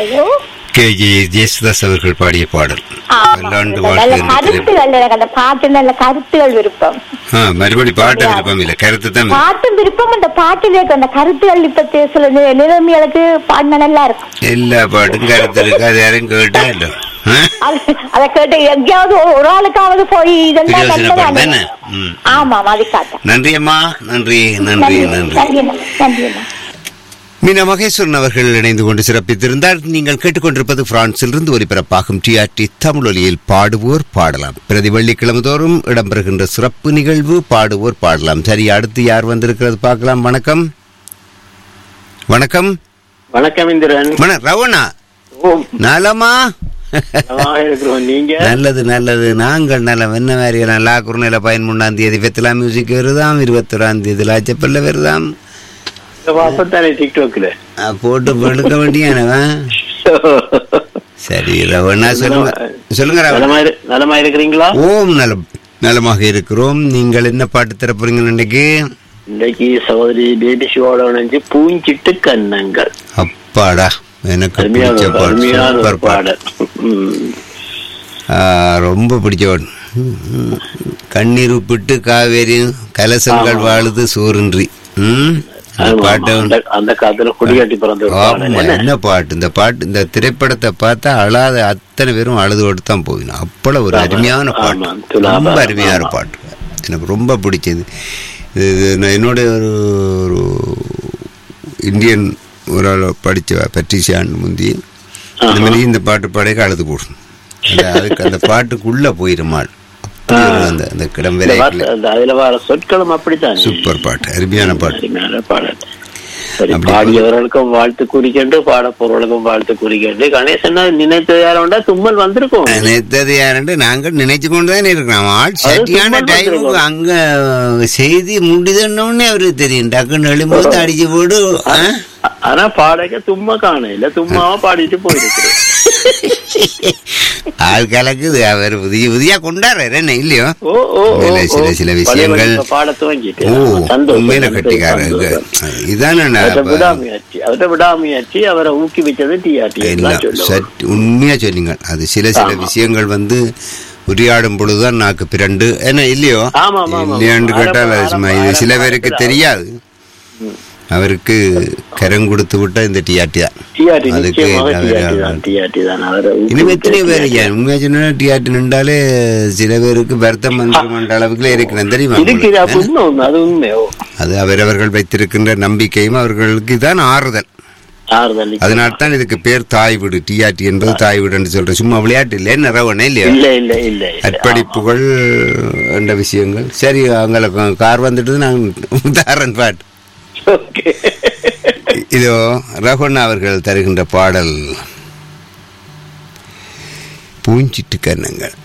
ஐயோ K J Yesudas அவர்கள் பாடிய பாடல் ஆமா. பல்லாண்டு நல்ல வாழ்க்கை என்ற திரைப்படம். கருத்துகள் எனக்கு அந்த பாட்டு நல்ல கருத்துகள் விருப்பம் ஆ, மறுபடி பாட்டு விருப்பம் இல்லை கருத்து தான் விருப்பம். பாட்டும் விருப்பம் அந்த பாட்டிலே இருக்க அந்த கருத்துகள் இப்ப தே- சில நி- நிலைமைகளுக்கு பாடின நல்லா இருக்கும் எல்லா பாட்டும் கருத்து இருக்கு அது யாரும் கேட்டா இல்லை ஆ? அது- அதை கேட்டு எங்கேயாவது ஒரு- ஒரு ஆளுக்காவது போய் இதெல்லாம் பிரயோஜனப்படும் நல்லதானே? தானே? ம். ஆமா அதுக்காக நன்றி அம்மா நன்றி நன்றி நன்றி நன்றி அண்ணா. நன்றி அண்ணா. மீனா மகேஸ்வரன் அவர்கள் இணைந்து கொண்டு சிறப்பித்திருந்தார் நீங்கள் கேட்டுக்கொண்டிருப்பது பிரான்சிலிருந்து ஒலிபரப்பாகும் டிஆர்டி தமிழொலியில் பாடுவோர் பாடலாம் பிரதி வெள்ளிக்கிழமை தோறும் இடம்பெறுகின்ற சிறப்பு நிகழ்வு பாடுவோர் பாடலாம் சரி அடுத்து யார் வந்திருக்கிறது பார்க்கலாம் வணக்கம் வணக்கம் வணக்கம் இந்திரன் வண ரவணா ஓம் நலமா நலமாக இருக்கிறோம் நீங்க நல்லது நல்லது நாங்கள் நலம் என்ன மாதிரி நல்லா குறுநில பதிமூணாம் தேதி வெத்தலா மியூசிக் வருதாம் இருபத்தொராம் தேதி லாச்சப்பல்ல வருதாம் அப்பத்தானே டிக்டாக்ல ஆ, போட்டு எடுக்க வேண்டியானவன் சரி ரவணா சொல்லுங்க சொல்லுங்க ரவணா நலமா இரு- நலமா இருக்கிறீங்களா ஓம் நலம் நலமாக இருக்கிறோம் நீங்கள் என்ன பாட்டு தரப்போறீங்க இன்னைக்கு இன்னைக்கு சகோதரி பேபி ஷோட இணைஞ்சு பூஞ்சிட்டு கன்னங்கள் அப்பாடா எனக்கு அருமையான பிடிச்ச ஒரு- பாட்டு அருமையான ஒரு சூப்பர் பாட்டு பாடல் ம். ஆ, ரொம்ப பிடிச்ச பாட்டு ம். கண்ணீர் உப்பிட்டு காவேரி கலசங்கள் வாழுது சோறின்றி ம் அந்த ஆமா, பாட்டை ஆமா. அந்த- அந்த காலத்துல குடியாட்டி பிறந்த ஒரு பாடல் ஆமா, என்ன? என்ன பாட்டு இந்த பாட்டு இந்த திரைப்படத்தை பார்த்தா அழாத அத்தனை பேரும் அழுது தான் போகணும் அப்பளவு ஒரு ஆமா, அருமையான பாட்டு ஆமா, துலாபா, ரொம்ப அருமையான ஆமா. பாட்டு எனக்கு ரொம்ப பிடிச்சது இது இது நான் என்னோட ஒரு ஒரு இந்தியன் ஒரு ஆள் படித்த பட்ரிஷியான் முந்தி இந்த மாதிரி இந்த பாட்டு பாடைக்கு அழுது போடும் அந்த அதுக்கு அந்த பாட்டுக்குள்ள போயிருமாள் அப்படி ஒரு அந்த அந்த கிடம் இந்த விலைக்குள்ள வார்த்தை- அந்த அதுல வர சொற்களும் அப்படித்தான் சூப்பர் பாட்டு அருமையான பாட்டு அருமையான பாடல் சரி அப்படி பாடியவர்களுக்கும் வாழ்த்து கூறிக்கொண்டு பாட பொருளுக்கும் வாழ்த்து கூறிக்கொண்டு கணேசன் நினைத்த யாரோண்டா தும்மல் வந்திருக்கும் நினைத்தது யாருன்னு நாங்கள் நினைச்சு கொண்டுதான் இருக்கிறோம் ஆள் சரியான சும்மா டைமுக்கு பார்த்திருக்கோம். அங்க செய்தி முடிதுன்னு அவருக்கு தெரியும் டக்குன்னு எழும்போது அடிச்சு போடு ஆ? ஆனா பாடக தும்மா காணையில தும்மாவா பாடிட்டு போயிருக்கிறேன் ஆள் கலக்குது அவர் புதிய புதியா கொண்டாடுறாரு என்ன இல்லையோ ஓ ஓ ஓ, உண்மையில சில ஓ. சில பழைய விஷயங்கள் வடிவ பாட துவங்கிட்டு ஓ சந்தோஷம், உண்மையில சந்தோஷம், கட்டிக்காரங்க சந்தோஷம். இதானே அவர்ட்ட நான் விடாமுயற்சி அவர்ட்ட விடாமுயற்சி அவரை ஊக்குவிச்சது டிஆர்டி இல்ல சற்று உண்மையா சொன்னீங்க அது சில சில ஆமா. விஷயங்கள் வந்து உரையாடும் பொழுதுதான் நாக்கு பிறண்டு என்ன இல்லையோ ஆமா, ஆமா, ஆமா. இல்லையான்னு கேட்டால் அது ஆரம்ப- சும்மா இது சில ஆரம்ப பேருக்கு காலத்துல தெரியாது அவருக்கு கரம் கொடுத்து விட்டா இந்த டிஆர்டி தான் டிஆர்டி அதுக்கு நிச்சயமாக அவரு- டிஆர்டி தான் டிஆர்டி தான் அவரை இனிமே எத்தனை பேர் ஊக்குவிச்சது ஐயா உண்மையா சொன்னா டிஆர்டி நின்றாலே சில பேருக்கு வருத்தம் வந்துருமன்ற அளவுக்கு இருக்கிறேன் தெரியுமா இருக்குது உங்களுக்கு? அப்ப உண்மை உண்மை அது உண்மை ஓ அது அவரவர்கள் வைத்திருக்கின்ற நம்பிக்கையும் அவர்களுக்கு தான் ஆறுதல் ஆறுதல் நிச்சயம். அதனால தான் இதுக்கு பேர் தாய் வீடு டிஆர்டி என்பது தாய் வீடுன்னு சொல்றேன் சும்மா விளையாட்டு இல்லை என்ன ரவணே இல்லையா இல்ல இல்ல இல்ல இல்ல. அர்ப்பணிப்புகள் என்ற விஷயங்கள் சரி அவங்களுக்கு கார் வந்துட்டு நாங்கள் தாரன் பாட்டு ஓகே இதோ ரகுணா அவர்கள் தருகின்ற பாடல் பூஞ்சிட்டு கண்ணங்கள்